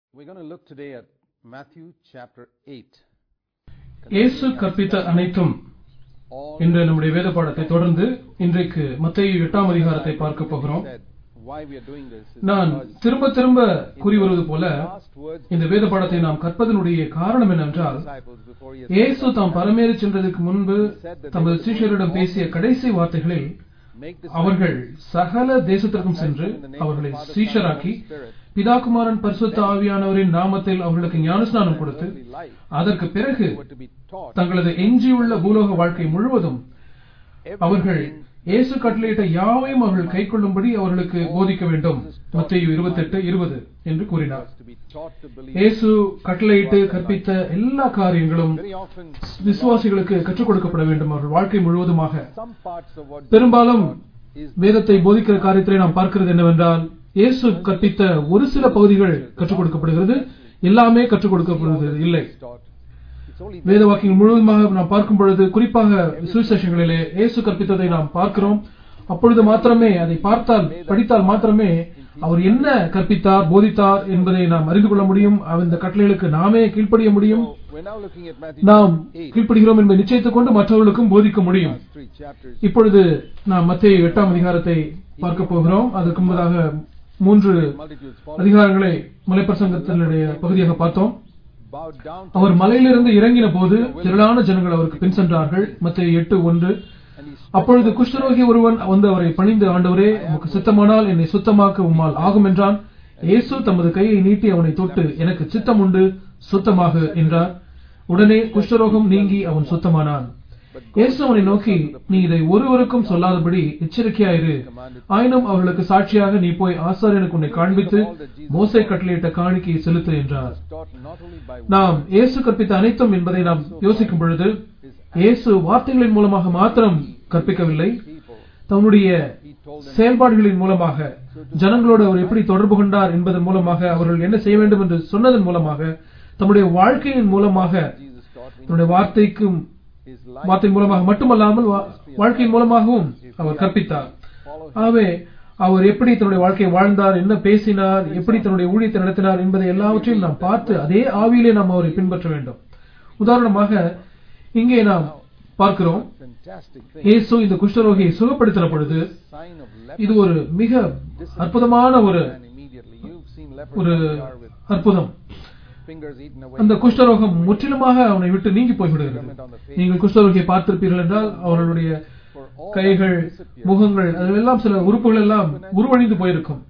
We're going to look today at Matthew chapter 8. இயேசு கற்பித்த அனைத்தும் All என்ற நம்முடைய வேத பாடத்தை தொடர்ந்து இன்றைக்கு மத்திய எட்டாம் அதிகாரத்தை பார்க்க போகிறோம் said why we are doing this is நான் because திரும்ப திரும்ப கூறி வருவது போல the last words இந்த வேத பாடத்தை நாம் கற்பதனுடைய காரணம் என்னவென்றால் disciples before he இயேசு தாம் பரமேறி சென்றதற்கு முன்பு தமது சீஷரிடம் பேசிய கடைசி வார்த்தைகளில் make this அவர்கள் சகல தேசத்திற்கும் சென்று அவர்களை சீஷராக்கி பிதாகுமாரன் பரிசுத்த ஆவியானவரின் நாமத்தில் அவர்களுக்கு ஞானஸ்நானம் கொடுத்து life அதற்கு பிறகு were to be taught தங்களது எஞ்சியுள்ள பூலோக வாழ்க்கை முழுவதும் அவர்கள் இயேசு கட்டளையிட்ட யாவையும் அவர்கள் கைக்கொள்ளும்படி அவர்களுக்கு போதிக்க வேண்டும் மத்தேயு இருபத்தெட்டு இருபது என்று கூறினார் to be taught to believe இயேசு கட்டளையிட்டு கற்பித்த எல்லா காரியங்களும் very often விசுவாசிகளுக்கு கற்றுக் கொடுக்கப்பட வேண்டும் அவர்கள் வாழ்க்கை முழுவதுமாக some parts of what பெரும்பாலும் is வேதத்தை போதிக்கிற காரியத்திலே நாம் பார்க்கிறது என்னவென்றால் இயேசு கற்பித்த ஒரு சில பகுதிகள் கற்றுக் கொடுக்கப்படுகிறது எல்லாமே கற்றுக் கொடுக்கப்படுகிறது இல்லை taught it's only வேத வாக்கியங்கள் முழுவதுமாக நாம் பார்க்கும் பொழுது குறிப்பாக சுவிசேஷங்களிலே இயேசு கற்பித்ததை நாம் பார்க்கிறோம் அப்பொழுது மாத்திரமே அதை பார்த்தால் படித்தால் மாத்திரமே அவர் என்ன கற்பித்தார் போதித்தார் என்பதை நாம் அறிந்து கொள்ள முடியும் அந்த கட்டளைகளுக்கு நாமே கீழ்ப்படிய முடியும் so we're now looking at Matthew நாம் 8 கீழ்ப்படுகிறோம் என்பதை நிச்சயித்துக் கொண்டு மற்றவர்களுக்கும் போதிக்க முடியும் last three chapters இப்பொழுது நாம் மத்திய எட்டாம் அதிகாரத்தை பார்க்க போகிறோம் அதற்கு முன்பதாக மூன்று multitudes follow அதிகாரங்களை மலைப்பிரசங்கத்தினுடைய பகுதியாக பார்த்தோம் bowed down to அவர் மலையிலிருந்து இறங்கின போது திரளான ஜனங்கள் அவருக்கு பின் சென்றார்கள் மத்திய எட்டு ஒன்று and he அப்பொழுது குஷ்டரோகி ஒருவன் வந்து அவரை பணிந்து ஆண்டவரே உமக்கு சித்தமானால் என்னை சுத்தமாக்க உம்மால் ஆகும் என்றான் இயேசு தமது கையை நீட்டி அவனை தொட்டு எனக்கு சித்தம் உண்டு சுத்தமாக என்றார் உடனே குஷ்டரோகம் நீங்கி அவன் சுத்தமானான் இயேசு அவனை நோக்கி நீ இதை ஒருவருக்கும் சொல்லாதபடி எச்சரிக்கையாயிரு ஆயினும் அவர்களுக்கு சாட்சியாக நீ போய் ஆசாரியனுக்கு உன்னை காண்பித்து மோசை கட்டளையிட்ட காணிக்கையை செலுத்து என்றார் taught not only by நாம் இயேசு கற்பித்த அனைத்தும் என்பதை நாம் யோசிக்கும் பொழுது இயேசு வார்த்தைகளின் மூலமாக மாத்திரம் கற்பிக்கவில்லை people தன்னுடைய he told them செயல்பாடுகளின் மூலமாக ஜனங்களோடு அவர் எப்படி தொடர்பு கொண்டார் என்பதன் மூலமாக அவர்கள் என்ன செய்ய வேண்டும் என்று சொன்னதன் மூலமாக தம்முடைய வாழ்க்கையின் மூலமாக Jesus taught me தன்னுடைய வார்த்தைக்கும் his life வார்த்தை மூலமாக மட்டுமல்லாமல் வா- வாழ்க்கையின் மூலமாகவும் அவர் கற்பித்தார் follow ஆகவே அவர் எப்படி தன்னுடைய வாழ்க்கையை வாழ்ந்தார் என்ன பேசினார் எப்படி தன்னுடைய ஊழியத்தை நடத்தினார் என்பதை எல்லாவற்றையும் நாம் பார்த்து அதே ஆவியிலே நாம் அவரை பின்பற்ற வேண்டும் உதாரணமாக இங்கே நாம் பார்க்கிறோம் fantastic thing இயேசு இந்த குஷ்டரோகியை சுகப்படுத்தின பொழுது sign of இது leper ஒரு மிக அற்புதமான ஒரு and immediately you've seen lepers ஒரு are with அற்புதம் fingers eaten away அந்த குஷ்டரோகம் முற்றிலுமாக அவனை விட்டு நீங்கி போய்விடுகிறது on the face நீங்கள் குஷ்டரோகியை பார்த்திருப்பீர்கள் என்றால் அவர்களுடைய for all கைகள் முகங்கள் அதெல்லாம் சில உறுப்புகள் எல்லாம் உருவழிந்து போயிருக்கும்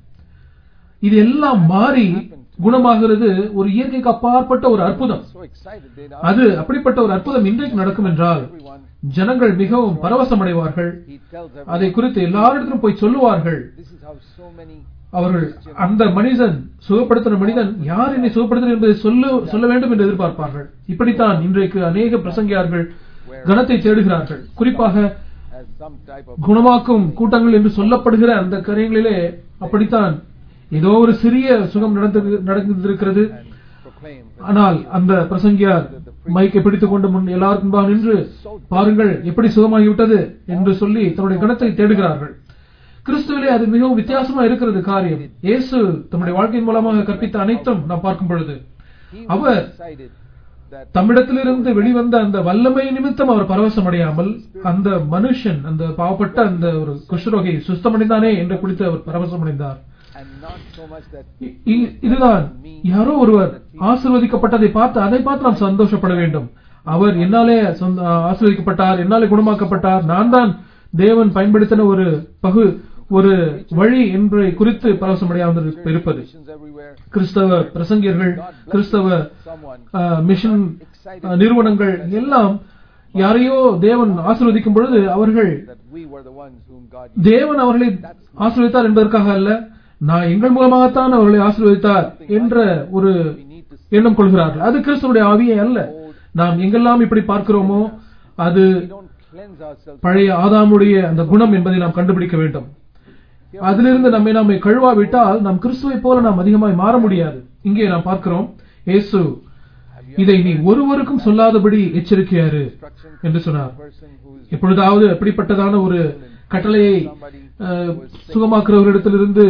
இது எல்லாம் மாறி குணமாகிறது ஒரு இயற்கைக்கு அப்பாற்பட்ட ஒரு அற்புதம் so excited they'd ask அது அப்படிப்பட்ட ஒரு அற்புதம் இன்றைக்கு நடக்கும் என்றால் everyone ஜனங்கள் மிகவும் பரவசமடைவார்கள் he tells everyone அதை குறித்து எல்லாரிடத்திலும் போய் சொல்லுவார்கள் this is how so many அவர்கள் அந்த மனிதன் சுகப்படுத்தின மனிதன் யார் என்னை சுகப்படுத்தின என்பதை சொல்ல சொல்ல வேண்டும் என்று எதிர்பார்ப்பார்கள் இப்படித்தான் இன்றைக்கு அநேக பிரசங்கியார்கள் கனத்தை தேடுகிறார்கள் குறிப்பாக has some type of குணமாக்கும் கூட்டங்கள் என்று சொல்லப்படுகிற அந்த காரியங்களிலே அப்படித்தான் ஏதோ ஒரு சிறிய சுகம் நடந்து நடந்திருக்கிறது and proclaim ஆனால் அந்த பிரசங்கியார் மைக்கை பிடித்துக் கொண்டு முன் எல்லாருக்கும் முன்பாக நின்று பாருங்கள் எப்படி சுகமாகிவிட்டது என்று சொல்லி தன்னுடைய கணத்தை தேடுகிறார்கள் கிறிஸ்துவிலே அது மிகவும் வித்தியாசமா இருக்கிறது காரியம் இயேசு தம்முடைய வாழ்க்கையின் மூலமாக கற்பித்த அனைத்தும் நாம் பார்க்கும் பொழுது he our was excited that தம்மிடத்திலிருந்து வெளிவந்த அந்த வல்லமை நிமித்தம் அவர் பரவசம் அடையாமல் அந்த மனுஷன் அந்த பாவப்பட்ட அந்த ஒரு குஷ்டரோகை சுஸ்தமடைந்தானே என்று குறித்து அவர் பரவசம் அடைந்தார் and not so much that இ- இ- இதுதான் யாரோ ஒருவர் ஆசீர்வதிக்கப்பட்டதை பார்த்து அதை பார்த்து நாம் சந்தோஷப்பட வேண்டும் அவர் என்னாலே சொந்த- ஆசீர்வதிக்கப்பட்டார் என்னாலே குணமாக்கப்பட்டார் நான் தான் தேவன் பயன்படுத்தின ஒரு பகு ஒரு வழி என்பதை குறித்து பரவசமடையாமல் இருப்பது missions everywhere கிறிஸ்தவ பிரசங்கியர்கள் கிறிஸ்தவ someone ஆஹ், மிஷன் ஆஹ், நிறுவனங்கள் எல்லாம் யாரையோ தேவன் ஆசீர்வதிக்கும் பொழுது அவர்கள் that we were the ones whom God தேவன் அவர்களை ஆசீர்வதித்தார் என்பதற்காக அல்ல நான் எங்கள் மூலமாகத்தான் அவர்களை ஆசீர்வதித்தார் என்ற ஒரு we need to எண்ணம் கொள்கிறார்கள் அது கிறிஸ்துவுடைய ஆவியே அல்ல நாம் எங்கெல்லாம் இப்படி பார்க்கிறோமோ அது we don't cleanse ourselves பழைய ஆதாமுடைய அந்த குணம் என்பதை நாம் கண்டுபிடிக்க வேண்டும் அதிலிருந்து நம்மை நாமே கழுவாவிட்டால் நாம் கிறிஸ்துவை போல நாம் அதிகமாய் மாற முடியாது இங்கே நாம் பார்க்கிறோம் இயேசு இதை நீ ஒருவருக்கும் சொல்லாதபடி எச்சரிக்கையாரு instruction என்று சொன்னார் person who is எப்பொழுதாவது அப்படிப்பட்டதான ஒரு கட்டளையை somebody அஹ், சுகமாக்குறவரிடத்திலிருந்து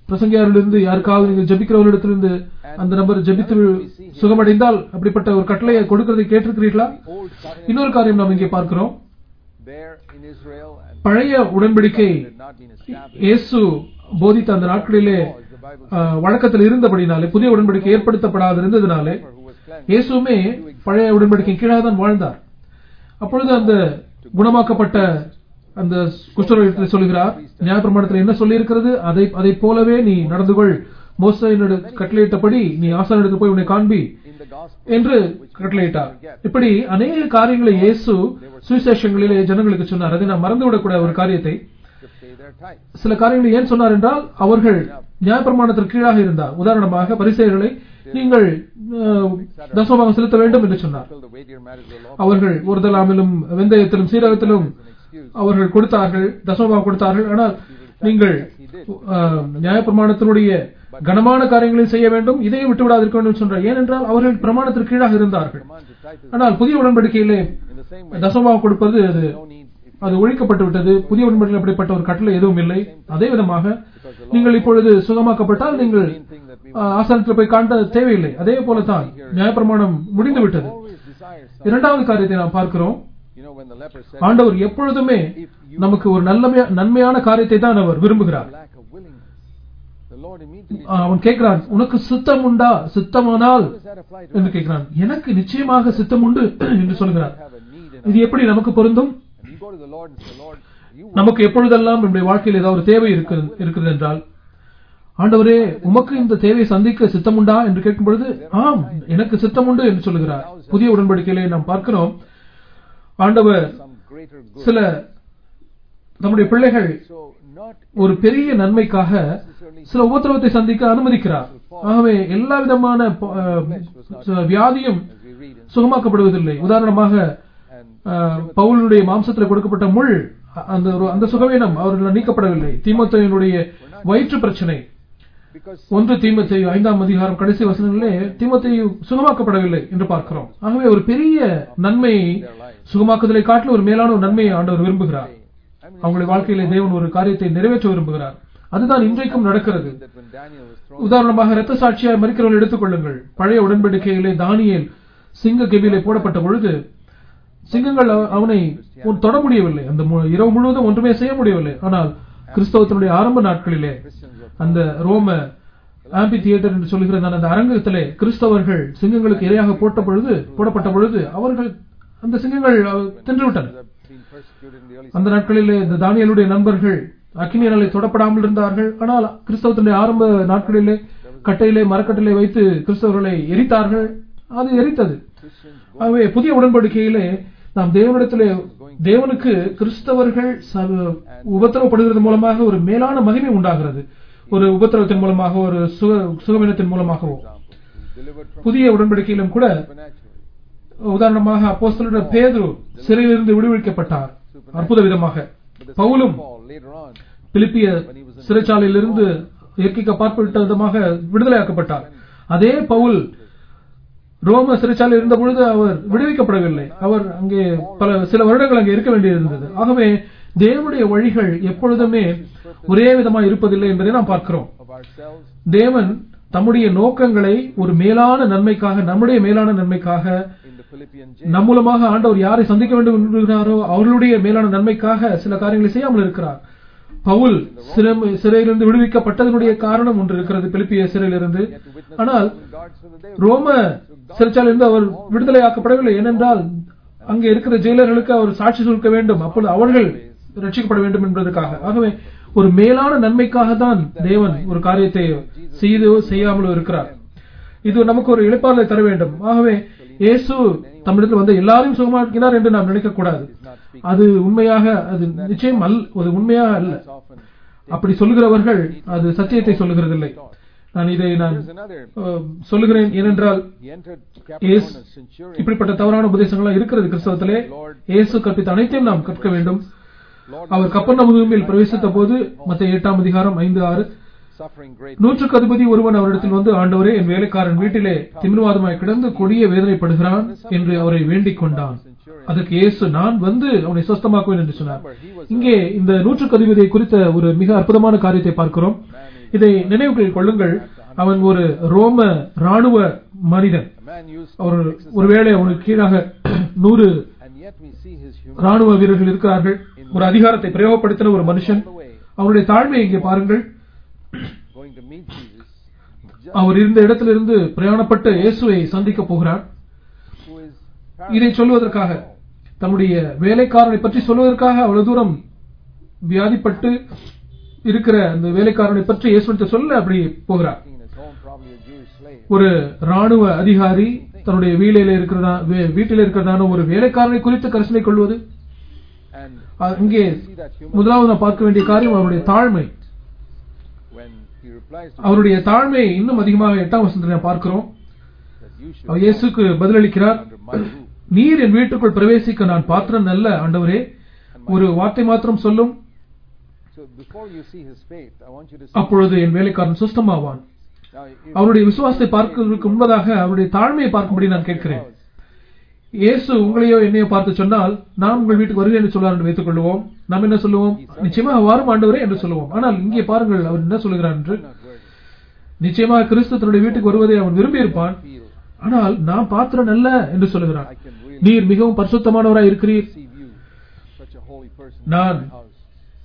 பிரசங்கியாரிலிருந்து யாருக்காவது நீங்கள் ஜெபிக்கிறவர்களிடத்திலிருந்து அந்த நபர் ஜெபித்து சுகமடைந்தால் அப்படிப்பட்ட ஒரு கட்டளையை கொடுக்கிறதை கேட்டிருக்கிறீர்களா The old covenant இன்னொரு காரியம் நாம் இங்கே பார்க்கிறோம் there in Israel and பழைய உடன்படிக்கை had not been established. இயேசு போதித்த அந்த நாட்களிலே As the Bible ஆஹ், வழக்கத்தில் இருந்தபடினாலே புதிய உடன்படிக்கை ஏற்படுத்தப்படாது இருந்ததினாலே says, who was cleansed இயேசுவுமே பழைய உடன்படிக்கை கீழாக தான் வாழ்ந்தார் அப்பொழுது அந்த குணமாக்கப்பட்ட அந்த குஷ்டரோகத்தில் சொல்கிறார் நியாயப்பிரமாணத்தில் என்ன சொல்லி இருக்கிறது அதை அதை போலவே நீ நடந்து கொள் மோசையினோட கட்டளையிட்டபடி நீ ஆசானிடத்தில் போய் உன்னை காண்பி in the gospel என்று கட்டளையிட்டார் இப்படி அநேக காரியங்களை இயேசு சுவிசேஷங்களிலே ஜனங்களுக்கு சொன்னார் அதை நாம் மறந்துவிடக்கூடாத ஒரு காரியத்தை to pay their tithe. சில காரியங்களை ஏன் சொன்னார் என்றால் அவர்கள் நியாயப்பிரமாணத்திற்கு கீழாக இருந்தார் உதாரணமாக பரிசெயர்களை நீங்கள் அஹ், தசமபாகம் செலுத்த வேண்டும் என்று சொன்னார் Until the weightier matters of the law அவர்கள் ஒரு தலாமிலும் வெந்தயத்திலும் சீரகத்திலும் is an excuse. அவர்கள் கொடுத்தார்கள் தசமபாகம் கொடுத்தார்கள் ஆனால் நீங்கள் அஹ், நியாயப்பிரமாணத்தினுடைய கனமான காரியங்களை செய்ய வேண்டும் இதையும் விட்டுவிடாதிருக்க வேண்டும் சொன்னார் ஏனென்றால் அவர்கள் பிரமாணத்திற்கு கீழாக இருந்தார்கள் Command to tithe is ஆனால் புதிய உடன்படிக்கையிலே in the same way. தசமபாகம் கொடுப்பது அது No need if அது ஒழிக்கப்பட்டு விட்டது புதிய உடன்படிக்கையில் அப்படிப்பட்ட ஒரு கட்டளை எதுவும் இல்லை அதே விதமாக நீங்கள் இப்பொழுது சுகமாக்கப்பட்டால் நீங்கள் main thing that we ஆஹ், ஆசனத்தில் போய் காண்ட தேவையில்லை அதே போலதான் நியாயப்பிரமாணம் முடிந்து விட்டது always desire some. இரண்டாவது காரியத்தை நாம் பார்க்கிறோம் You know, when the leper said, ஆண்டவர் எப்பொழுதுமே நமக்கு ஒரு நல்ல நன்மையான காரியத்தை தான் அவர் விரும்புகிறார் lack of willingness, the Lord immediately ஆஹ், அவன் கேட்கிறான் உனக்கு சித்தம் உண்டா சித்தமானால் How does that apply to என்று கேட்கிறான் எனக்கு நிச்சயமாக சித்தம் உண்டு என்று சொல்கிறார் have a need in இது எப்படி நமக்கு பொருந்தும் And you go to the Lord and say, Lord, you நமக்கு எப்பொழுதெல்லாம் நம்முடைய வாழ்க்கையில் ஏதாவது ஒரு தேவை இருக்கு இருக்கிறது என்றால் ஆண்டவரே உமக்கு இந்த தேவையை சந்திக்க சித்தம் உண்டா என்று கேட்கும் பொழுது ஆம் எனக்கு சித்தம் உண்டு என்று சொல்கிறார் புதிய உடன்படிக்கையிலே நாம் பார்க்கிறோம் ஆண்டவர் some greater good. சில நம்முடைய பிள்ளைகள் So not ஒரு பெரிய நன்மைக்காக சில உபத்திரவத்தை சந்திக்க அனுமதிக்கிறார் ஆகவே எல்லா விதமான ப- அஹ், வியாதியும் as we read in சுகமாக்கப்படுவதில்லை உதாரணமாக and அஹ், பவுலுடைய மாம்சத்தில் கொடுக்கப்பட்ட முள் அ- அந்த ஒரு- அந்த சுகவீனம் அவர்கள் நீக்கப்படவில்லை தீமோத்தேயுனுடைய வயிற்று பிரச்சனை because ஒன்று தீமத்தையு ஐந்தாம் அதிகாரம் கடைசி வசனங்களிலே தீமத்தையு சுகமாக்கப்படவில்லை என்று பார்க்கிறோம் ஆகவே ஒரு பெரிய நன்மையை சுகமாக்குதலை காட்டிலும் ஒரு மேலான ஒரு நன்மையை ஆண்டவர் விரும்புகிறார் I mean அவங்களுடைய வாழ்க்கையிலே தேவன் ஒரு காரியத்தை நிறைவேற்ற விரும்புகிறார் அதுதான் இன்றைக்கும் நடக்கிறது that when Daniel was thrown உதாரணமாக இரத்த சாட்சியாய் மறிக்கிறவர்கள் எடுத்துக்கொள்ளுங்கள் பழைய உடன்படிக்கையிலே தானியேல் சிங்க கெபியிலே போடப்பட்ட பொழுது சிங்கங்கள் அவ- அவனை ஒ- தொட முடியவில்லை அந்த மு- இரவு முழுவதும் ஒன்றுமே செய்ய முடியவில்லை ஆனால் கிறிஸ்தவத்தினுடைய ஆரம்ப நாட்களிலே Christians were அந்த ரோம ஆம்பி தியேட்டர் என்று சொல்லுகிற அந்த அரங்கத்திலே கிறிஸ்தவர்கள் சிங்கங்களுக்கு இரையாக போட்ட பொழுது போடப்பட்ட பொழுது அவர்கள் அந்த சிங்கங்கள் அஹ், தின்றுவிட்டன have been persecuted in the early அந்த நாட்களிலே இந்த தானியலுடைய நண்பர்கள் அக்கினியனாலே தொடப்படாமல் இருந்தார்கள் ஆனால் கிறிஸ்தவத்தினுடைய ஆரம்ப நாட்களிலே கட்டையிலே மரக்கட்டையிலே வைத்து கிறிஸ்தவர்களை எரித்தார்கள் அது எரித்தது Christians ஆகவே புதிய உடன்படிக்கையிலே நாம் தேவனிடத்திலே தேவனுக்கு கிறிஸ்தவர்கள் ச- உபத்திரவப்படுகிறது மூலமாக ஒரு மேலான மகிமை உண்டாகிறது ஒரு உபத்திரவத்தின் மூலமாக ஒரு சுக சுகவீனத்தின் மூலமாகவோ example who delivered from புதிய உடன்படிக்கையிலும் கூட supernaturally. உதாரணமாக அப்போஸ்தலர் பேதுரு சிறையிலிருந்து விடுவிக்கப்பட்டார் அற்புத விதமாக But the பவுலும் Paul later on பிலிப்பிய சிறைச்சாலையிலிருந்து இயற்கைக்கு அப்பாற்பட்ட விதமாக விடுதலையாக்கப்பட்டார் அதே பவுல் ரோம சிறைச்சாலையில் இருந்த பொழுது அவர் விடுவிக்கப்படவில்லை அவர் அங்கே பல சில வருடங்கள் அங்கே இருக்க வேண்டியிருந்தது ஆகவே தேவனுடைய வழிகள் எப்பொழுதுமே ஒரே விதமாக இருப்பதில்லை என்பதை நாம் பார்க்கிறோம் of ourselves தேவன் தம்முடைய நோக்கங்களை ஒரு மேலான நன்மைக்காக நம்முடைய மேலான நன்மைக்காக in the Philippian jail. நம் மூலமாக ஆண்டவர் யாரை சந்திக்க வேண்டும் என்கிறாரோ அவர்களுடைய மேலான நன்மைக்காக சில காரியங்களை செய்யாமல் இருக்கிறார் பவுல் சிறை- சிறையிலிருந்து விடுவிக்கப்பட்டதனுடைய காரணம் ஒன்று இருக்கிறது பிலிப்பிய சிறையிலிருந்து He had to witness ஆனால் to God so that they ரோம சிறைச்சாலையிலிருந்து அவர் விடுதலையாக்கப்படவில்லை ஏனென்றால் அங்கே இருக்கிற ஜெயிலர்களுக்கு அவர் சாட்சி சொல்ல வேண்டும் அப்பொழுது அவர்கள் ரட்சிக்கப்பட வேண்டும் என்பதற்காக ஆகவே ஒரு மேலான நன்மைக்காக தான் தேவன் ஒரு காரியத்தை செய்தோ செய்யாமலோ இருக்கிறார் இது நமக்கு ஒரு இழைப்பாளரை தர வேண்டும் ஆகவே இயேசு தம்மிடத்தில் வந்து எல்லாரையும் சுகமாக்கினார் என்று நாம் நினைக்க கூடாது is not speaking. அது உண்மையாக அது நிச்சயம் அல்ல அது உண்மையாக அல்ல That's often. அப்படி சொல்லுகிறவர்கள் அது சத்தியத்தை சொல்லுகிறதில்லை நான் இதை நான் There's another. அஹ், சொல்லுகிறேன் ஏனென்றால் He entered Yes. Capernaum as centurion. இப்படிப்பட்ட தவறான உபதேசங்கள்லாம் இருக்கிறது கிறிஸ்தவத்திலே இயேசு கற்பித்த அனைத்தையும் நாம் கற்க வேண்டும் Lord அவர் கப்பர்நகூமில் பிரவேசித்த போது மத்திய எட்டாம் அதிகாரம் ஐந்து ஆறு suffering great. நூற்றுக்கு அதிபதி ஒருவன் அவரிடத்தில் வந்து ஆண்டவரே என் வேலைக்காரன் வீட்டிலே திமிர்வாதமாய் கிடந்து கொடிய வேதனைப்படுகிறான் என்று அவரை வேண்டிக் கொண்டான் அதற்கு இயேசு நான் வந்து அவனை சுஸ்தமாக்குவேன் என்று சொன்னார் இங்கே இந்த நூற்றுக்கு அதிபதியை குறித்த ஒரு மிக அற்புதமான காரியத்தை பார்க்கிறோம் இதை நினைவுகளில் கொள்ளுங்கள் அவன் ஒரு ரோம ராணுவ மனிதன் A man used our to exercise, ஒருவேளை அவனுக்கு கீழாக நூறு and yet we see his ராணுவ வீரர்கள் இருக்கிறார்கள் ஒரு அதிகாரத்தை பிரயோகப்படுத்தின ஒரு மனுஷன் all the way அவருடைய தாழ்மையை இங்கே பாருங்கள் going to meet Jesus, அவர் இருந்த இடத்திலிருந்து பிரயாணப்பட்டு இயேசுவை சந்திக்க போகிறார் who is இதை சொல்வதற்காக தம்முடைய வேலைக்காரனை பற்றி சொல்வதற்காக அவ்வளவு தூரம் வியாதிப்பட்டு இருக்கிற அந்த வேலைக்காரனை பற்றி இயேசுவிட்ட சொல்ல அப்படி போகிறார் in his home, probably a Jewish slave. ஒரு ராணுவ அதிகாரி தன்னுடைய வீட்டில இருக்கிறதா வே- வீட்டில் இருக்கிறதான ஒரு வேலைக்காரனை குறித்து கரிசனை கொள்வது And அ- இங்கே see that human முதலாவது நாம் பார்க்க வேண்டிய காரியம் அவருடைய தாழ்மை when he replies to அவருடைய தாழ்மையை இன்னும் அதிகமாக எட்டாம் வசனத்தில் நாம் பார்க்கிறோம் that you should அவர் இயேசுக்கு பதிலளிக்கிறார் under my roof. நீர் என் வீட்டுக்குள் பிரவேசிக்க நான் பாத்திரம் நல்ல ஆண்டவரே ஒரு வார்த்தை மாத்திரம் சொல்லும் So before you see his faith, I want you to see. அப்பொழுது என் வேலைக்காரன் சுஸ்தமாவான் Now, if அவருடைய விசுவாசத்தை பார்க்கிறதுக்கு முன்பதாக அவருடைய தாழ்மையை பார்க்கும்படி நான் கேட்கிறேன் இயேசு உங்களையோ என்னையோ பார்த்து சொன்னால் நான் உங்கள் வீட்டுக்கு வருகிறேன் என்று சொல்வார் என்று வைத்துக் கொள்வோம் நாம் என்ன சொல்லுவோம் நிச்சயமாக வாரும் ஆண்டவரே என்று சொல்லுவோம் ஆனால் இங்கே பாருங்கள் அவர் என்ன சொல்லுகிறார் என்று not worthy, நிச்சயமாக கிறிஸ்து தன்னுடைய வீட்டுக்கு வருவதை அவன் விரும்பியிருப்பான் feel ஆனால் நான் பாத்திரம் அல்ல என்று சொல்லுகிறான் I can really நீர் மிகவும் பரிசுத்தமானவராய் இருக்கிறீர் receive you, such a holy person, நான் in my house.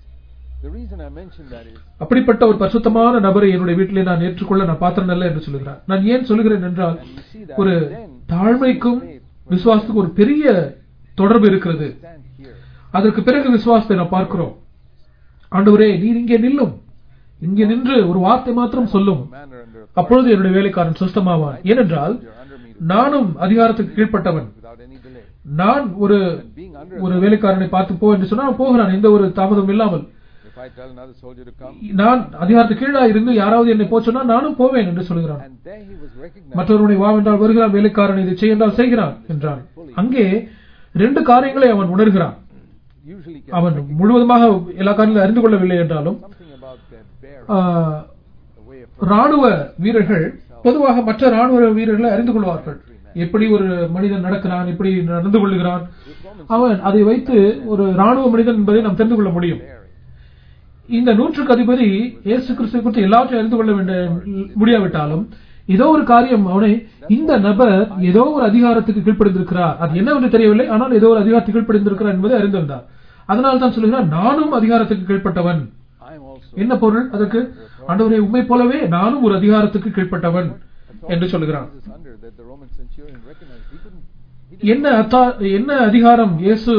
The reason I mention that is அப்படிப்பட்ட ஒரு பரிசுத்தமான நபரை என்னுடைய வீட்டிலே நான் ஏற்றுக்கொள்ள நான் பாத்திரம் அல்ல என்று சொல்லுகிறார் நான் ஏன் சொல்லுகிறேன் என்றால் and you see that ஒரு then தாழ்மைக்கும் விசுவாசத்துக்கும் ஒரு பெரிய தொடர்பு இருக்கிறது stand here. அதற்கு பிறகு விசுவாசத்தை நாம் பார்க்கிறோம் ஆண்டவரே நீர் இங்கே நில்லும் இங்கே நின்று ஒரு வார்த்தை மாத்திரம் சொல்லும் Manner under அப்பொழுது என்னுடைய வேலைக்காரன் சுஸ்தமாவான் ஏனென்றால் you're under me to நானும் அதிகாரத்துக்கு கீழ்ப்பட்டவன் without any delay. நான் ஒரு And being under ஒரு வேலைக்காரனை பார்த்து போ என்று சொன்னால் போகிறான் எந்த ஒரு தாமதம் இல்லாமல் if I tell another soldier to come, நான் அதிகாரத்துக்கு கீழா இருந்து யாராவது என்னை போ சொன்னால் நானும் போவேன் என்று சொல்கிறான் and there he was recognized மற்றொருவனை வா என்றால் வருகிறான் வேலைக்காரன் இதை செய் என்றால் செய்கிறான் என்றான் அங்கே ரெண்டு காரியங்களை அவன் உணர்கிறான் usually can அவன் முழுவதுமாக எல்லா காரியங்களும் அறிந்து கொள்ளவில்லை என்றாலும் something about their bearing, ah, the way of ராணுவ வீரர்கள் பொதுவாக மற்ற ராணுவ வீரர்களை அறிந்து கொள்வார்கள் எப்படி ஒரு மனிதன் நடக்கிறான் எப்படி நடந்து கொள்ளுகிறான் அவன் அதை வைத்து ஒரு ராணுவ மனிதன் என்பதை நாம் தெரிந்து கொள்ள முடியும் bearing. இந்த நூற்றுக்கு அதிபதி இயேசு கிறிஸ்துவை குறித்து எல்லாவற்றையும் அறிந்து கொள்ள வேண்டிய முடியாவிட்டாலும் ஏதோ ஒரு காரியம் அவனை இந்த நபர் ஏதோ ஒரு அதிகாரத்துக்கு கீழ்ப்படிந்திருக்கிறார் அது என்னவென்று தெரியவில்லை ஆனால் ஏதோ ஒரு அதிகாரத்துக்கு கீழ்ப்படிந்திருக்கிறார் என்பதை அறிந்திருந்தார் அதனால் தான் சொல்லுகிறார் நானும் அதிகாரத்துக்கு கீழ்ப்பட்டவன் I am also என்ன பொருள் அதற்கு ஆண்டவரை உண்மை போலவே நானும் ஒரு அதிகாரத்துக்கு கீழ்ப்பட்டவன் என்று சொல்லுகிறான் Jesus under that the Roman centurion recognized. He couldn't. He என்ன அத்தா- என்ன அதிகாரம் இயேசு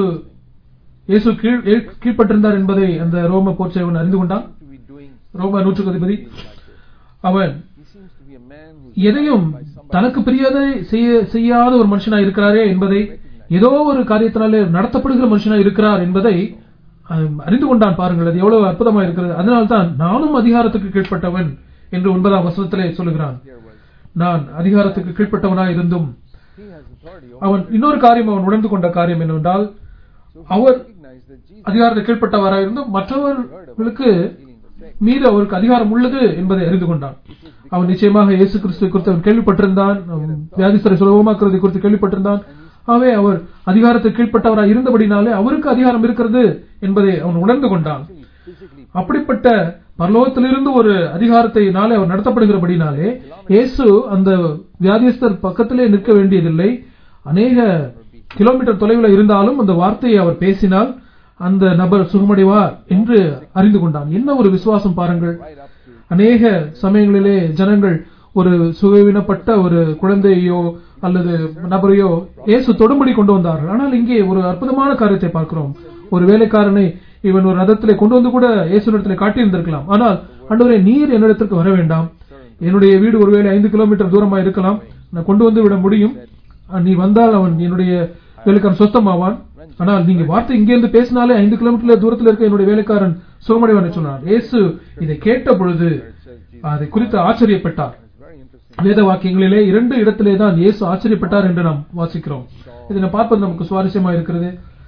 இயேசு கீழ் ஏ- கீழ்ப்பட்டிருந்தார் என்பதை அந்த ரோம போர்ச்சேவன் அறிந்து கொண்டான் seemed to be doing ரோம நூற்றுக்கு அதிபதி things like this. அவன் He seems to be a man who's எதையும் by somebody தனக்கு பிரியதை செய்ய செய்யாத ஒரு மனுஷனாய் இருக்கிறாரே என்பதை ஏதோ ஒரு காரியத்தினாலே நடத்தப்படுகிற மனுஷனாய் இருக்கிறார் என்பதை அவன் அறிந்து கொண்டான் பாருங்கள் அது எவ்வளவு அற்புதமா இருக்கிறது அதனால்தான் நானும் அதிகாரத்துக்கு கீழ்ப்பட்டவன் என்று ஒன்பதாம் வசனத்திலே சொல்லுகிறான் here was. நான் அதிகாரத்துக்கு கீழ்ப்பட்டவனாய் இருந்தும் He has authority over. அவன் இன்னொரு காரியம் அவன் உணர்ந்து கொண்ட காரியம் என்னவென்றால் So he our recognized that Jesus அதிகாரத்தை கீழ்ப்பட்டவராய் இருந்தும் மற்றவர்களுக்கு healing the sick. மீது அவருக்கு அதிகாரம் உள்ளது என்பதை அறிந்து கொண்டான் அவன் நிச்சயமாக இயேசு கிறிஸ்துவை குறித்து அவன் கேள்விப்பட்டிருந்தான் அவன் வியாதிஸ்தரை சுலபமாக்குறதை குறித்து கேள்விப்பட்டிருந்தான் ஆகவே அவர் அதிகாரத்துக்கு கீழ்ப்பட்டவராய் இருந்தபடினாலே அவருக்கு அதிகாரம் இருக்கிறது என்பதை அவன் உணர்ந்து கொண்டான் Physically, அப்படிப்பட்ட பரலோகத்திலிருந்து ஒரு அதிகாரத்தினாலே அவர் நடத்தப்படுகிறபடினாலே இயேசு அந்த வியாதிஸ்தர் பக்கத்திலே நிற்க வேண்டியதில்லை அநேக கிலோமீட்டர் தொலைவில் இருந்தாலும் அந்த வார்த்தையை அவர் பேசினால் அந்த நபர் சுகமடைவார் என்று அறிந்து கொண்டான் என்ன ஒரு விசுவாசம் பாருங்கள் right up to அநேக சமயங்களிலே ஜனங்கள் ஒரு சுகவீனப்பட்ட ஒரு குழந்தையோ அல்லது நபரையோ இயேசு தொடும்படி கொண்டு வந்தார்கள் ஆனால் இங்கே ஒரு அற்புதமான காரியத்தை பார்க்கிறோம் ஒரு வேலைக்காரனை இவன் ஒரு ரதத்திலே கொண்டு வந்து கூட இயேசுனிடத்திலே காட்டியிருந்திருக்கலாம் ஆனால் ஆண்டவரே நீர் என்னிடத்திற்கு வர வேண்டாம் என்னுடைய வீடு ஒருவேளை ஐந்து கிலோமீட்டர் தூரமா இருக்கலாம் நான் கொண்டு வந்து விட முடியும் அஹ் நீ வந்தால் அவன் என்னுடைய வேலைக்காரன் சொஸ்தமாவான் ஆனால் நீங்க வார்த்தை இங்கிருந்து பேசினாலே ஐந்து கிலோமீட்டர் தூரத்தில் இருக்க என்னுடைய வேலைக்காரன் சுகமடைவான் என்று சொன்னார் இயேசு இதை கேட்ட பொழுது it says Jesus. அதை குறித்து ஆச்சரியப்பட்டார் It's very interesting. வேத வாக்கியங்களிலே இரண்டு இடத்திலே தான் இயேசு ஆச்சரியப்பட்டார் என்று நாம் வாசிக்கிறோம் இதை நாம் பார்ப்பது நமக்கு சுவாரஸ்யமா இருக்கிறது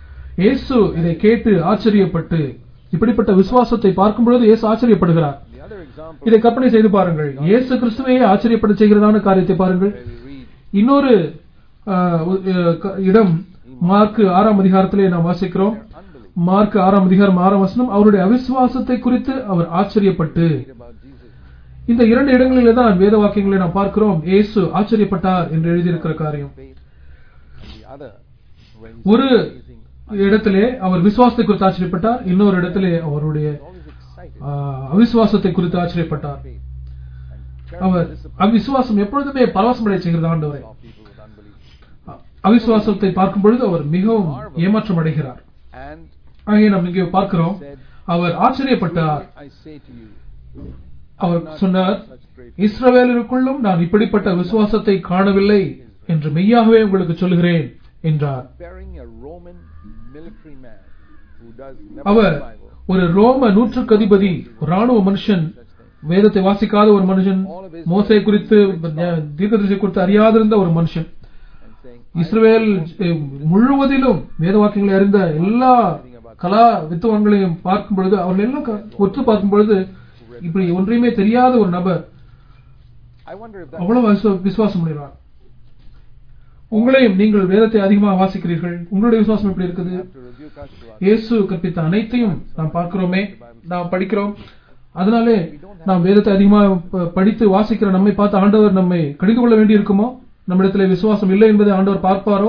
இயேசு இதை கேட்டு ஆச்சரியப்பட்டு இப்படிப்பட்ட விசுவாசத்தை பார்க்கும் பொழுது இயேசு ஆச்சரியப்படுகிறார் The other example இதை கற்பனை செய்து பாருங்கள் இயேசு கிறிஸ்துவையே ஆச்சரியப்பட செய்கிறதான காரியத்தை பாருங்கள் where we read இன்னொரு ஆஹ், அஹ், க- இடம் மார்க் ஆறாம் அதிகாரத்திலே நாம் வாசிக்கிறோம் unbelief மார்க் ஆறாம் அதிகாரம் ஆறாம் வசனம் அவருடைய அவிசுவாசத்தை குறித்து அவர் ஆச்சரியப்பட்டு about Jesus. இந்த இரண்டு இடங்களிலே தான் வேத வாக்கியங்களை நாம் பார்க்கிறோம் இயேசு ஆச்சரியப்பட்டார் என்று எழுதியிருக்கிற காரியம் faith. And the other, where he's ஒரு amazing, இடத்திலே அவர் விசுவாசத்தை குறித்து ஆச்சரியப்பட்டார் இன்னொரு இடத்திலே அவருடைய always excited. ஆ, அவிசுவாசத்தை குறித்து ஆச்சரியப்பட்டார் faith. And our terrible disappointment அவிசுவாசம் எப்பொழுதுமே பரவசமடை செய்கிறது ஆண்டவரை of people with unbelief. அ- அவிசுவாசத்தை பார்க்கும் பொழுது அவர் மிகவும் ஏமாற்றம் அடைகிறார் And ஆகிய நாம் இங்கே பார்க்கிறோம் அவர் ஆச்சரியப்பட்டார் I say to you, our not சொன்னார் such great இஸ்ரவேலருக்குள்ளும் நான் இப்படிப்பட்ட விசுவாசத்தை காணவில்லை என்று மெய்யாகவே உங்களுக்கு சொல்கிறேன் என்றார் bearing a Roman military man who does never our the Bible, ஒரு ரோம நூற்றுக்கு அதிபதி ஒரு ராணுவ மனுஷன் such thing. வேதத்தை வாசிக்காத ஒரு மனுஷன் மோசை குறித்து தீர்க்கதரிசி குறித்து அறியாதிருந்த ஒரு மனுஷன் And saying, இஸ்ரவேல் அஹ், முழுவதிலும் வேத வாக்கியங்களை அறிந்த எல்லா கலா வித்துவான்களையும் பார்க்கும் பொழுது அவர்கள் எல்லாம் க- ஒத்து பார்க்கும் பொழுது இப்படி ஒன்றையுமே தெரியாத ஒரு நபர் I wonder if that அவ்வளவு விசுவா- விசுவாசம் உடையவர் உங்களையும் நீங்கள் வேதத்தை அதிகமாக வாசிக்கிறீர்கள் உங்களுடைய விசுவாசம் எப்படி இருக்குது have to rebuke us to our இயேசு கற்பித்த அனைத்தையும் நாம் பார்க்கிறோமே நாம் படிக்கிறோம் அதனாலே நாம் வேதத்தை அதிகமாக ப- படித்து வாசிக்கிற நம்மை பார்த்து ஆண்டவர் நம்மை கடிந்து கொள்ள வேண்டி இருக்குமோ நம்மிடத்திலே விசுவாசம் இல்லை என்பதை ஆண்டவர் பார்ப்பாரோ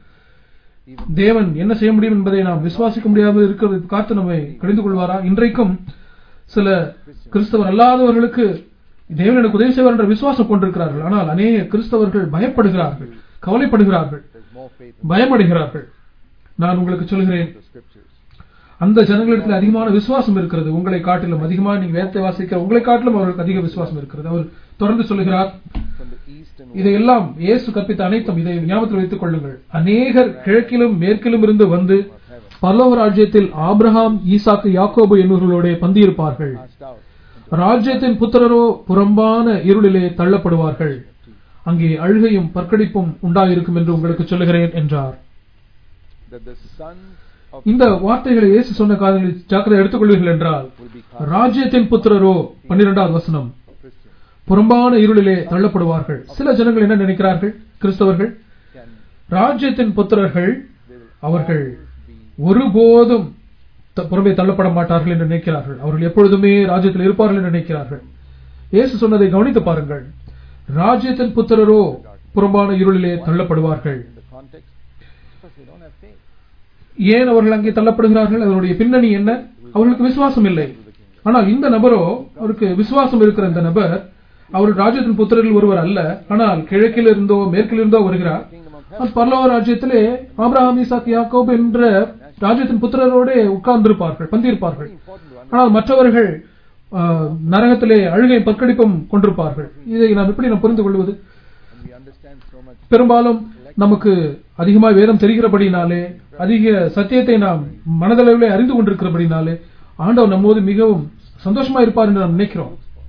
even தேவன் என்ன செய்ய முடியும் என்பதை நாம் விசுவாசிக்க முடியாமல் இருக்கிறதை காத்து நம்மை கடிந்து கொள்வாரா இன்றைக்கும் சில கிறிஸ்தவர் அல்லாதவர்களுக்கு தேவன் எனக்கு உதவி செய்வார் என்ற விசுவாசம் கொண்டிருக்கிறார்கள் ஆனால் அநேக கிறிஸ்தவர்கள் பயப்படுகிறார்கள் கவலைப்படுகிறார்கள் there's more faith in பயமடைகிறார்கள் நான் உங்களுக்கு சொல்கிறேன் the scriptures. அந்த ஜனங்களிடத்தில் அதிகமான விசுவாசம் இருக்கிறது உங்களை காட்டிலும் அதிகமாக நீங்க வேதத்தை வாசிக்க உங்களை காட்டிலும் அவர்களுக்கு அதிக விசுவாசம் இருக்கிறது அவர் தொடர்ந்து சொல்லுகிறார் From the east and west, இதையெல்லாம் இயேசு கற்பித்த அனைத்தும் இதை ஞாபகத்தில் வைத்துக் கொள்ளுங்கள் அநேகர் கிழக்கிலும் மேற்கிலும் இருந்து வந்து பல்லவ ராஜ்யத்தில் ஆபிரகாம் ஈசாக்கு யாக்கோபு என்பவர்களோட பந்தியிருப்பார்கள் cast out ராஜ்யத்தின் புத்திரரோ புறம்பான இருளிலே தள்ளப்படுவார்கள் அங்கே அழுகையும் பற்கடிப்பும் உண்டாயிருக்கும் என்று உங்களுக்கு சொல்லுகிறேன் என்றார் that the sons of இந்த வார்த்தைகளை இயேசு சொன்ன காரியங்களை ஜாக்கிரதை எடுத்துக்கொள்வீர்கள் என்றால் will be cast ராஜ்யத்தின் புத்திரரோ பன்னிரெண்டாவது வசனம் Christians புறம்பான இருளிலே தள்ளப்படுவார்கள் சில ஜனங்கள் என்ன நினைக்கிறார்கள் கிறிஸ்தவர்கள் can ராஜ்யத்தின் புத்திரர்கள் they will அவர்கள் be ஒருபோதும் த- புறம்பே தள்ளப்பட மாட்டார்கள் என்று நினைக்கிறார்கள் அவர்கள் எப்பொழுதுமே ராஜ்யத்தில் இருப்பார்கள் என்று நினைக்கிறார்கள் இயேசு சொன்னதை கவனித்து பாருங்கள் ராஜ்யத்தின் புத்திரரோ புறம்பான இருளிலே தள்ளப்படுவார்கள் in the context because they don't have faith ஏன் அவர்கள் அங்கே தள்ளப்படுகிறார்கள் அதனுடைய பின்னணி என்ன அவர்களுக்கு விசுவாசம் இல்லை ஆனால் இந்த நபரோ அவருக்கு விசுவாசம் இருக்கிற இந்த நபர் அவர் ராஜ்யத்தின் புத்திரர்கள் ஒருவர் அல்ல ஆனால் கிழக்கில் இருந்தோ மேற்கில் இருந்தோ வருகிறார் kingdom of அவர் பரலோக ராஜ்யத்திலே ஆபிரகாம் ஈசாக் யாக்கோப் என்ற ராஜ்யத்தின் புத்திரரோட உட்கார்ந்திருப்பார்கள் பந்திருப்பார்கள் important to ஆனால் மற்றவர்கள் ஆ, நரகத்திலே அழுகை பற்கடிப்பும் கொண்டிருப்பார்கள் இதை நாம் எப்படி நாம் புரிந்து கொள்வது and we understand so much பெரும்பாலும் நமக்கு அதிகமாக வேதம் தெரிகிறபடினாலே அதிக சத்தியத்தை நாம் மனதளவிலே அறிந்து கொண்டிருக்கிறபடினாலே ஆண்டவர் நம்மோடு மிகவும் சந்தோஷமா இருப்பார் என்று நாம் நினைக்கிறோம்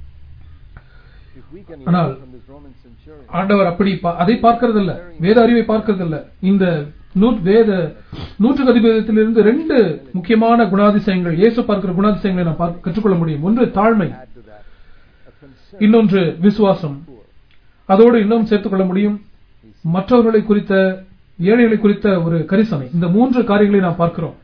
if we can ஆனால் learn from this Roman centurion ஆண்டவர் அப்படி பா- அதை பார்க்கறதில்ல வேத அறிவை பார்க்கறதில்ல இந்த நூற் வேத நூற்றுக்கு அதிபதியத்திலிருந்து ரெண்டு முக்கியமான குணாதிசயங்கள் இயேசு பார்க்கிற குணாதிசயங்களை நாம் பார்க்க- கற்றுக்கொள்ள முடியும் ஒன்று தாழ்மை add to that a concern இன்னொன்று விசுவாசம் poor அதோடு இன்னும் சேர்த்துக் கொள்ள முடியும் மற்றவர்களை குறித்த ஏழைகளை குறித்த ஒரு கரிசனை இந்த மூன்று காரியங்களை நாம் பார்க்கிறோம்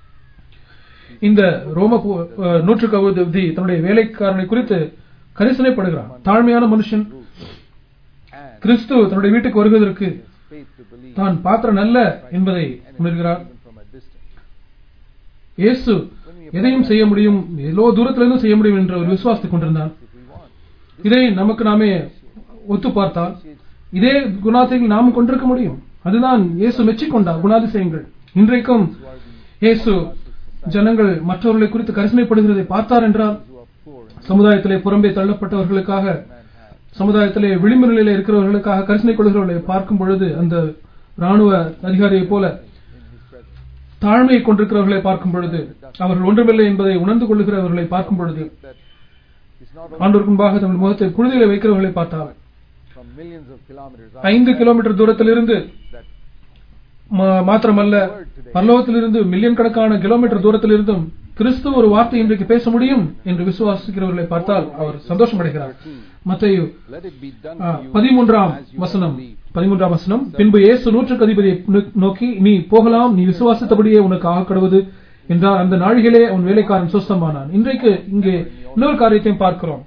இந்த ரோம பு- அஹ், நூற்றுக்கு அதிபதி தன்னுடைய வேலைக்காரனை குறித்து கரிசனைப்படுகிறான் தாழ்மையான மனுஷன் and கிறிஸ்து தன்னுடைய வீட்டுக்கு வருவதற்கு his faith to believe தான் பாத்திரம் அல்ல என்பதை உணர்கிறார் even from a distance இயேசு எதையும் செய்ய முடியும் எவ்வளோ தூரத்திலிருந்து செய்ய முடியும் என்ற ஒரு விசுவாசத்தை கொண்டிருந்தான் if we want இதை நமக்கு நாமே ஒத்து பார்த்தால் இதே குணாதிசயங்கள் நாம் கொண்டிருக்க முடியும் அதுதான் இயேசு மெச்சிக்கொண்டார் குணாதிசயங்கள் இன்றைக்கும் இயேசு ஜனங்கள் மற்றவர்களை குறித்து கரிசனைப்படுகிறதை பார்த்தார் என்றால் who are poor and சமுதாயத்திலே புறம்பே தள்ளப்பட்டவர்களுக்காக man has சமுதாயத்திலே விளிம்பு நிலையில இருக்கிறவர்களுக்காக கரிசனை கொள்கிறவர்களை பார்க்கும் பொழுது அந்த ராணுவ அதிகாரியைப் போல in his presence தாழ்மையை கொண்டிருக்கிறவர்களை பார்க்கும் பொழுது அவர்கள் ஒன்றுமில்லை என்பதை உணர்ந்து கொள்ளுகிறவர்களை பார்க்கும் பொழுது that is not only ஆண்டோருக்கு முன்பாக தங்கள் முகத்தை புழுதியில வைக்கிறவர்களை பார்த்தால் from millions of kilometers ஐந்து கிலோமீட்டர் தூரத்திலிருந்து that மா- மாத்திரமல்ல பரலோகத்திலிருந்து மில்லியன் கணக்கான கிலோமீட்டர் தூரத்திலிருந்தும் கிறிஸ்து ஒரு வார்த்தை இன்றைக்கு பேச முடியும் என்று விசுவாசிக்கிறவர்களை பார்த்தால் அவர் சந்தோஷம் அடைகிறார் மத்தேயு let it be done ah, to you பதிமூன்றாம் as you வசனம் believe. பதிமூன்றாம் வசனம் பின்பு இயேசு நூற்றுக்கு அதிபதியை நோ- நோக்கி நீ போகலாம் நீ விசுவாசித்தபடியே உனக்கு ஆகக்கடுவது என்றார் அந்த நாழிகளே அவன் வேலைக்காரன் சுஸ்தமானான் இன்றைக்கு இங்கே இன்னொரு காரியத்தையும் பார்க்கிறோம்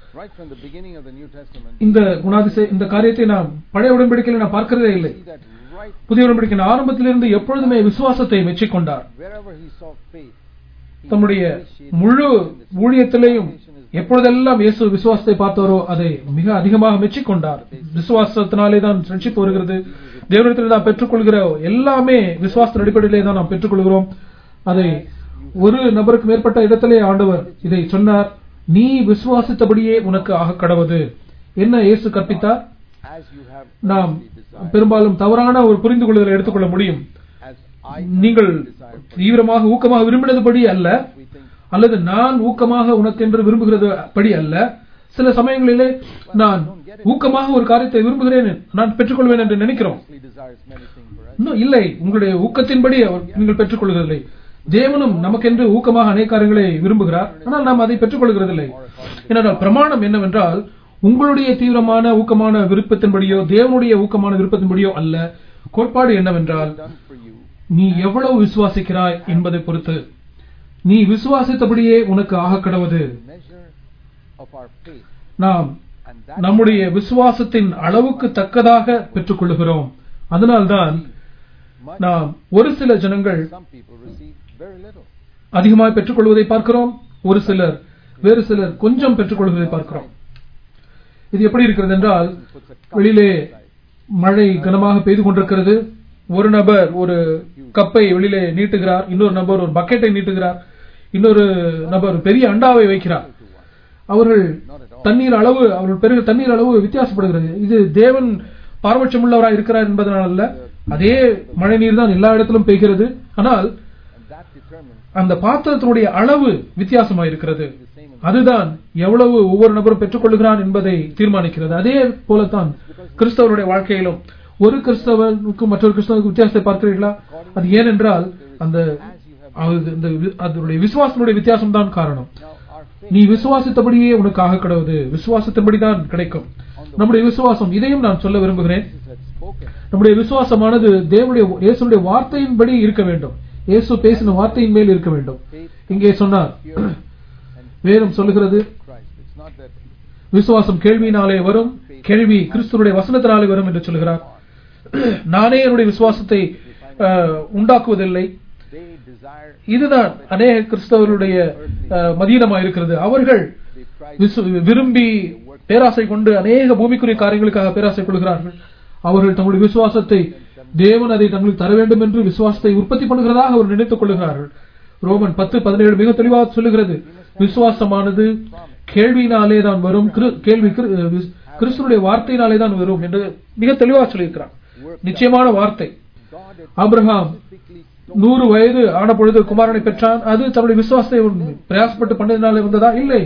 Right from the beginning of the New Testament, இந்த குணாதிசை இந்த காரியத்தை நாம் பழைய உடன்படிக்கையில் நான் பார்க்கிறதே இல்லை see that right புதிய உடன்படிக்கையின் ஆரம்பத்திலிருந்து எப்பொழுதுமே விசுவாசத்தை மெச்சிக்கொண்டார் wherever he saw faith, he தம்முடைய appreciated முழு it in the ஊழியத்திலேயும் Salvation is எப்பொழுதெல்லாம் இயேசு விசுவாசத்தை பார்த்தாரோ அதை மிக அதிகமாக மெச்சிக்கொண்டார் விசுவாசத்தினாலே தான் ரட்சிப்பு வருகிறது தேவனிடத்தில் நாம் பெற்றுக்கொள்கிற எல்லாமே விசுவாசத்தின் அடிப்படையிலே தான் நாம் பெற்றுக்கொள்கிறோம் அதை ஒரு நபருக்கு மேற்பட்ட இடத்திலே ஆண்டவர் இதை சொன்னார் நீ விசுவாசித்தபடியே உனக்கு ஆக கடவது என்ன இயேசு கற்பித்தார் as you have நாம் earnestly desired, பெரும்பாலும் தவறான ஒரு புரிந்து கொள்ளுதலை எடுத்துக்கொள்ள முடியும் as I நீங்கள் desire for you. தீவிரமாக ஊக்கமாக விரும்பினதுபடி அல்ல We think அல்லது நான் ஊக்கமாக உனக்கென்று விரும்புகிறது படி அல்ல சில சமயங்களிலே நான் ஊக்கமாக ஒரு காரியத்தை விரும்புகிறேன் நான் பெற்றுக்கொள்வேன் என்று நினைக்கிறோம் earnestly desires many things for us. இன்னும் இல்லை உங்களுடைய ஊக்கத்தின்படி அவர் நீங்கள் பெற்றுக்கொள்கிறதில்லை தேவனும் நமக்கென்று ஊக்கமாக அநேக காரியங்களை விரும்புகிறார் ஆனால் நாம் அதை பெற்றுக்கொள்கிறதில்லை ஏனென்றால் பிரமாணம் என்னவென்றால் உங்களுடைய தீவிரமான ஊக்கமான விருப்பத்தின்படியோ தேவனுடைய ஊக்கமான விருப்பத்தின்படியோ அல்ல கோட்பாடு என்னவென்றால் Done for you நீ எவ்வளவு விசுவாசிக்கிறாய் என்பதை பொறுத்து நீ விசுவாசித்தபடியே உனக்கு ஆக கடவது measure of our faith, நாம் and that நம்முடைய விசுவாசத்தின் அளவுக்கு தக்கதாக பெற்றுக்கொள்கிறோம் அதனால்தான் much நாம் ஒரு சில ஜனங்கள் some people receive very little. அதிகமாக பெற்றுக்கொள்வதை பார்க்கிறோம் ஒரு சிலர் வேறு சிலர் கொஞ்சம் பெற்றுக்கொள்வதை பார்க்கிறோம் இது எப்படி இருக்கிறது என்றால் Puts a cup வெளியிலே மழை கனமாக பெய்து கொண்டிருக்கிறது ஒரு நபர் ஒரு கப்பை வெளியிலே நீட்டுகிறார் இன்னொரு நபர் ஒரு பக்கெட்டை நீட்டுகிறார் இன்னொரு நபர் பெரிய அண்டாவை வைக்கிறார் அவர்கள் தண்ணீர் அளவு அவர்கள் பெருக தண்ணீர் அளவு வித்தியாசப்படுகிறது இது தேவன் பாரபட்சம் உள்ளவராய் இருக்கிறார் என்பதனால் அல்ல அதே மழை நீர் தான் எல்லா இடத்திலும் பெய்கிறது ஆனால் and that determines அந்த பாத்திரத்தினுடைய அளவு வித்தியாசமாக இருக்கிறது the same in அதுதான் எவ்வளவு ஒவ்வொரு நபரும் பெற்றுக்கொள்கிறான் என்பதை தீர்மானிக்கிறது அதே போலத்தான் கிறிஸ்தவருடைய வாழ்க்கையிலும் ஒரு கிறிஸ்தவனுக்கு மற்றொரு கிறிஸ்தவனுக்கு வித்தியாசத்தை பார்க்கிறீர்களா அது ஏனென்றால் அந்த அது- இந்த வி- அதனுடைய விசுவாசனுடைய வித்தியாசம் தான் காரணம் now our faith நீ விசுவாசித்தபடியே உனக்கு ஆக கடவுது விசுவாசத்தின்படிதான் கிடைக்கும் நம்முடைய விசுவாசம் இதையும் நான் சொல்ல விரும்புகிறேன் Jesus had spoken நம்முடைய விசுவாசமானது தேவனுடைய இயேசுடைய வார்த்தையின்படி இருக்க வேண்டும் இயேசு பேசின வார்த்தையின் மேல் இருக்க வேண்டும் faith இங்கே சொன்னார் pure and வேதம் சொல்லுகிறது Christ. It's not that விசுவாசம் கேள்வியினாலே வரும் கேள்வி கிறிஸ்துவனுடைய வசனத்தினாலே வரும் என்று சொல்கிறார் நானே என்னுடைய விசுவாசத்தை அஹ், உண்டாக்குவதில்லை they desire இதுதான் அநேக கிறிஸ்தவர்களுடைய அஹ், மதீனமாக இருக்கிறது அவர்கள் they try விசு- விரும்பி பேராசை கொண்டு அநேக பூமிக்குரிய காரியங்களுக்காக பேராசை கொள்கிறார்கள் அவர்கள் தங்களுடைய விசுவாசத்தை தேவன் அதை தங்களுக்கு தர வேண்டும் என்று விசுவாசத்தை உற்பத்தி பண்ணுகிறதாக அவர் நினைத்துக் கொள்கிறார்கள் ரோமன் பத்து பதினேழு மிக தெளிவாக சொல்லுகிறது விசுவாசமானது கேள்வியினாலே தான் வரும் கிரு- கேள்வி கிரு- விஸ்- கிறிஸ்துவனுடைய வார்த்தையினாலே தான் வரும் என்று மிக தெளிவாக சொல்லியிருக்கிறார் நிச்சயமான வார்த்தை God had ஆபிரகாம் specifically நூறு வயது ஆன பொழுது குமாரனை பெற்றான் அது தன்னுடைய விசுவாசத்தை பிரயாசப்பட்டு பண்ணதினால வந்ததா இல்லை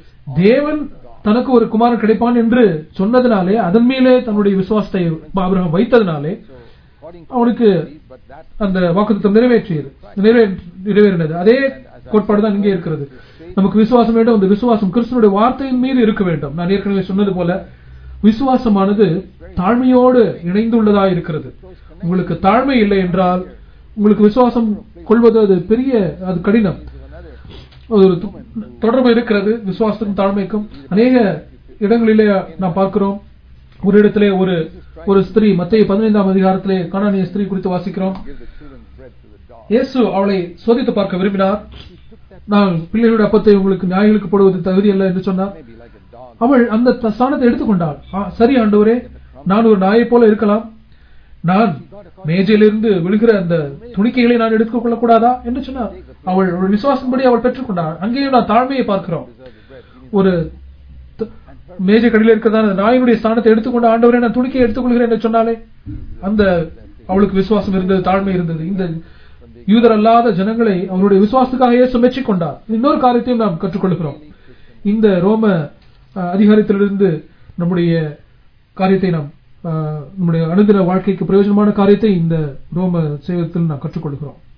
தேவன் தனக்கு ஒரு குமாரன் கிடைப்பான் என்று சொன்னதினாலே அதன் மேலே தன்னுடைய விசுவாசத்தை ஆபிரகாம் வைத்ததினாலே so according to அவனுக்கு belief, but that அந்த வாக்குத்தத்தம் நிறைவேற்றியது நிறைவே நிறைவேறினது அதே கோட்பாடு தான் இங்கே இருக்கிறது நமக்கு விசுவாசம் வேண்டும் அந்த விசுவாசம் கிறிஸ்துவனுடைய வார்த்தையின் மீது இருக்க வேண்டும் நான் ஏற்கனவே சொன்னது போல விசுவாசமானது தாழ்மையோடு இணைந்துள்ளதா இருக்கிறது உங்களுக்கு தாழ்மை இல்லை என்றால் உங்களுக்கு விசுவாசம் கொள்வது அது பெரிய அது கடினம் is another ஒரு து- தொடர்பு இருக்கிறது விசுவாசத்தின் தாழ்மைக்கும் அநேக இடங்களிலே நாம் பார்க்கிறோம் ஒரு இடத்திலே ஒரு ஒரு ஸ்திரீ மத்திய பதினைந்தாம் அதிகாரத்திலே காணானிய ஸ்திரீ குறித்து வாசிக்கிறோம் give the children's bread to the dog. இயேசு அவளை சோதித்து பார்க்க விரும்பினார் நான் பிள்ளைகளுடைய அப்பத்தை உங்களுக்கு நியாயங்களுக்கு போடுவது தகுதி அல்ல என்று சொன்னார் Maybe like a dog. அவள் அந்த த- ஸ்தானத்தை எடுத்துக்கொண்டாள் ஆ, சரி ஆண்டவரே நான் ஒரு நாயை போல இருக்கலாம் நான் மேஜையிலிருந்து விழுகிற அந்த துணிக்கைகளை நான் எடுத்துக் கொள்ளக்கூடாதா என்று சொன்னார் அவள் ஒரு விசுவாசம்படி அவள் பெற்றுக்கொண்டாள் அங்கேயும் நான் தாழ்மையை பார்க்கிறோம் Deserve the bread. You need ஒரு த- மேஜை கடையில் இருக்கிறதான அந்த நாயினுடைய ஸ்தானத்தை எடுத்துக்கொண்ட ஆண்டவரே நான் துணிக்கையை எடுத்துக்கொள்கிறேன் என்று சொன்னாலே அந்த அவளுக்கு விசுவாசம் இருந்தது தாழ்மை இருந்தது இந்த யூதர் அல்லாத ஜனங்களை அவருடைய விசுவாசத்துக்காக இயேசு மெச்சிக் கொண்டார் இன்னொரு காரியத்தையும் நாம் கற்றுக்கொள்கிறோம் இந்த ரோம அஹ், அதிகாரத்திலிருந்து நம்முடைய காரியத்தை நாம் அஹ், நம்முடைய அனுதின வாழ்க்கைக்கு பிரயோஜனமான காரியத்தை இந்த ரோம சேவத்தில் நாம் கற்றுக்கொள்கிறோம்